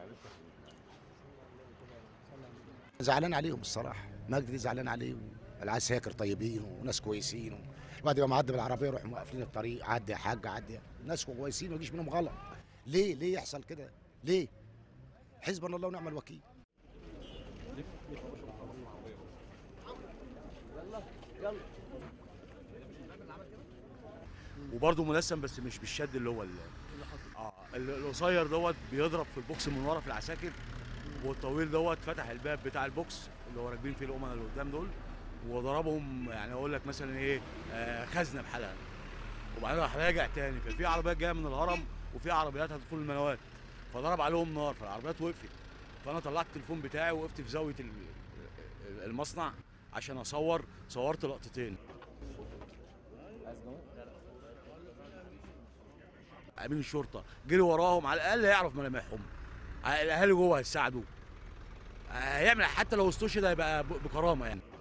زعلان عليهم الصراحه مجدي زعلان عليهم العساكر طيبين وناس كويسين الواحد يبقى معدي بالعربيه يروح مقفلين الطريق عدي يا حاج عدي ناس كويسين ما يجيش منهم غلط ليه ليه يحصل كده ليه حسبنا الله ونعم الوكيل وبرضه ملثم بس مش بالشد اللي هو ال- اه ال- القصير دوت بيضرب في البوكس من ورا في العساكر والطويل دوت فتح الباب بتاع البوكس اللي هو راكبين فيه الامنا اللي قدام دول وضربهم يعني اقول لك مثلا ايه آه خزنه بحالها وبعدين راح راجع تاني ففي عربيات جايه من الهرم وفي عربيات هتدخل المنوات فضرب عليهم نار فالعربيات وقفت فانا طلعت التليفون بتاعي وقفت في زاويه ال- المصنع عشان اصور صورت لقطتين امين الشرطه جري وراهم على الاقل هيعرف ملامحهم الاهالي جوه هيساعدوا هيعمل حتى لو استشهد هيبقى ب- بكرامه يعني